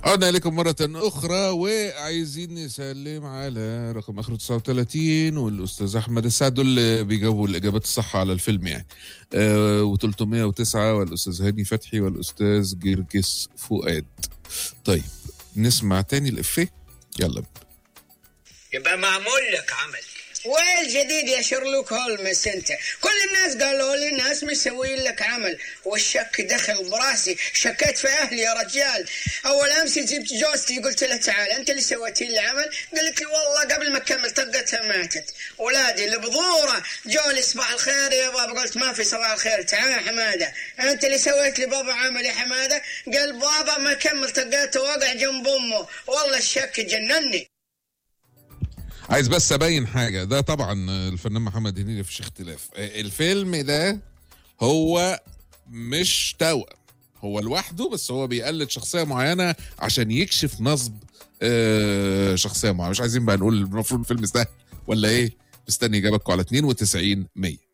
عدنا إليكم مرة أخرى وعايزين نسلم على رقم آخره 39 والأستاذ أحمد السعد دول اللي بيجاوبوا الإجابات الصح على الفيلم يعني آه و309 والأستاذ هاني فتحي والأستاذ جرجس فؤاد طيب نسمع تاني الإفيه يلا يبقى معمول لك عمل والجديد يا شرلوك هولمس انت كل الناس قالوا لي ناس مسوين لك عمل والشك دخل براسي شكيت في اهلي يا رجال اول امس جبت جوزتي قلت لها تعال انت اللي سويتي لي عمل قالت لي والله قبل ما اكمل طقتها ماتت ولادي البذوره جو لي صباح الخير يا بابا قلت ما في صباح الخير تعال يا حماده انت اللي سويت لي بابا عمل يا حماده قال بابا ما كمل طقته وقع جنب امه والله الشك جنني عايز بس ابين حاجه ده طبعا الفنان محمد هنيدي مفيش اختلاف الفيلم ده هو مش توأم هو لوحده بس هو بيقلد شخصيه معينه عشان يكشف نصب آه، شخصيه معينه مش عايزين بقى نقول المفروض الفيلم سهل ولا ايه مستني اجابتكم على 92 100